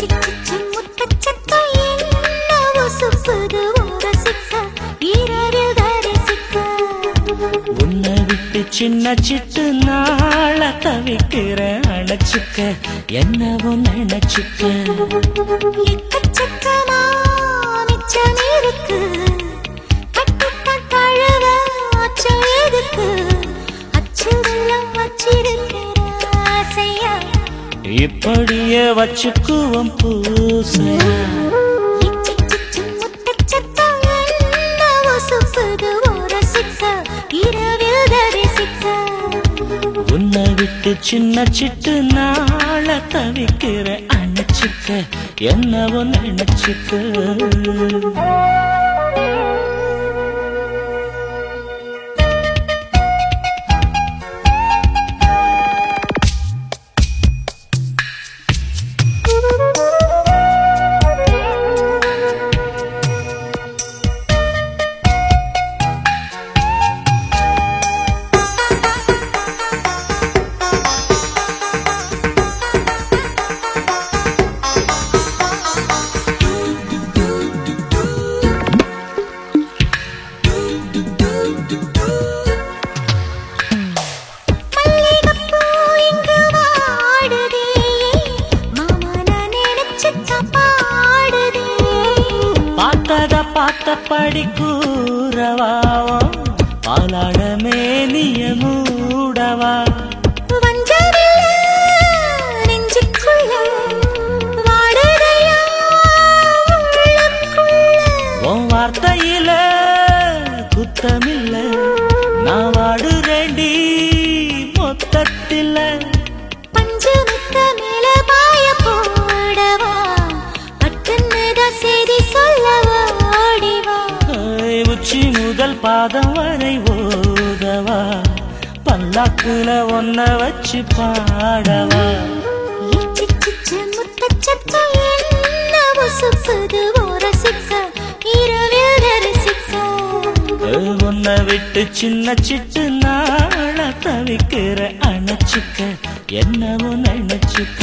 சிச்சி முத்தச்சத்தம் என்னவோ சுப்புது ரசிக்க இரவில் தரிசிக்க உன்னை விட்டு சின்ன சிட்டு நாள தவிக்கிற அணைச்சிக்க என்னவோ நினைச்சிக்க எக்கச்சக்கமா மிச்சம் இருக்கு கட்டித்தான் தழுவ அச்சம் எதுக்கு அச்சு வெள்ளம் வச்சிருக்கிற ஆசையா இப்படியே வச்சுக்குவோம் பூசையா இச்சிச்சிச்சி முத்தச்சத்தம் என்னவோ சுப்புது ரசிக்க இரவில் தரிசிக்க உன்னை விட்டு சின்ன சிட்டு நாள தவிக்கிற அணைச்சிக்க என்னவோ நினைச்சிக்க மல்லிகைப்பூ இங்கு வாடுதே மாமன நினைச்சுத்தான் பாடுதே பார்த்தத பார்த்தபடி கூறவாவோ பாலாட மேனிய மூடவா வஞ்சமில்ல நெஞ்சுக்குள்ள வாடுதையா உள்ளுக்குள்ள உன் வார்த்தையில குத்தமில்ல நான் வாடுறேண்டி மொத்தத்தில பஞ்சு மித்த மேல பாய போடவா பட்டுன்னுதான் செய்தி சொல்லவா ஓடிவா ஐ, உச்சி முதல் பாதம் வரை ஓதவா பல்லாக்குல ஒன்ன வச்சு பாடவா இச்சிச்சிச்சு முத்தச்சத்தம் என்னவோ சுப்புது ரசிக்க இரவில் தரிசிக்க ஐ, உன்னை விட்டு சின்ன சிட்டு நாள தவிக்கிற அணைச்சிக்க என்னவோ நினைச்சுக்க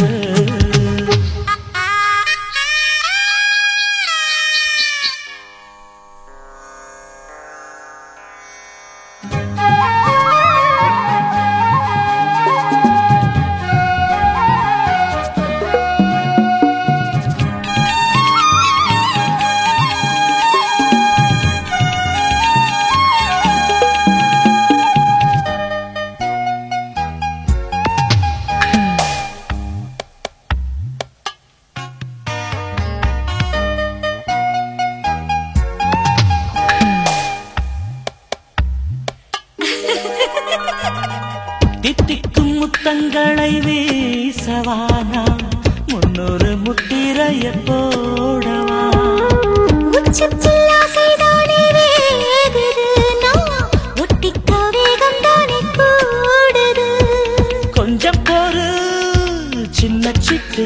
தித்திக்கும் முத்தங்களை வீசவானா முன்னூறு முத்திரைய போடவா உச்சத்தில் ஆசைதானே வேகுது நான் ஒட்டிக்க வேகம் தானே கூடுது கொஞ்சம் பொறு சின்ன சிட்டு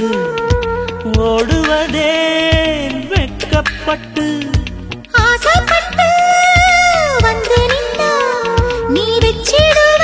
ஓடுவதே வெட்கப்பட்டு ஆசைப்பட்டு வந்து நின்னா நீ வச்சிடுவ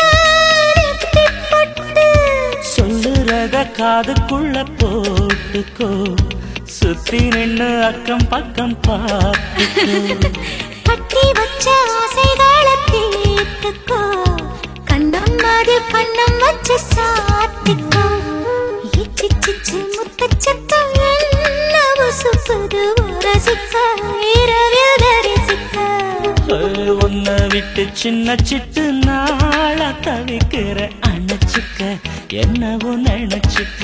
நெத்திப்பட்டு சொல்லுறத காதுக்குள்ள போட்டுக்கோ சுத்தி நின்னு அக்கம் பக்கம் பார்த்துக்கோ கட்டி வச்ச ஆசைகளை தீர்த்துக்கோ கண்டம் மாதிரி கண்ணம் வச்சு சாத்திக்கோ இச்சிச்சிச்சு முத்தச்சத்தம் என்னவோ சுப்புது ரசிக்க இரவில் தரிசிக்க ஐ, உன்னை விட்டு சின்ன சிட்டு நாள தவிக்கிற அணைச்சிக்க என்னவோ நினைச்சிக்க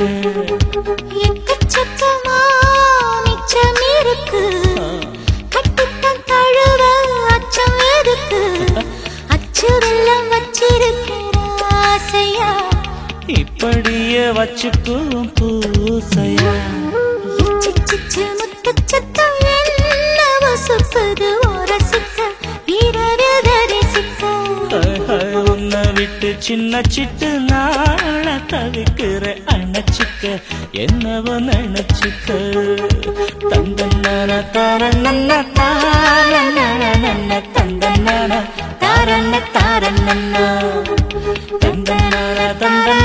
எக்கச்சக்கமா மிச்சம் இருக்கு கட்டித்தான் தழுவ அச்சம் எதுக்கு அச்சு வெள்ளம் வச்சிருக்கிற ஆசையா இப்படியே வச்சுக்குவோம் பூசையா இச்சிச்சிச்சு முத்தச்சத்தம் என்னவோ சுப்புது ரசிக்க இரவில் தரிசிக்க ஐ, ஐ, உன்னை விட்டு சின்ன சிட்டு நாள தவிக்கிற அணைச்சிக்க என்னவோ நினைச்சிக்க தந்தன தாரண்ண தாரண்ண தந்தன தாரண்ண தாரண்ண தந்தன தந்தன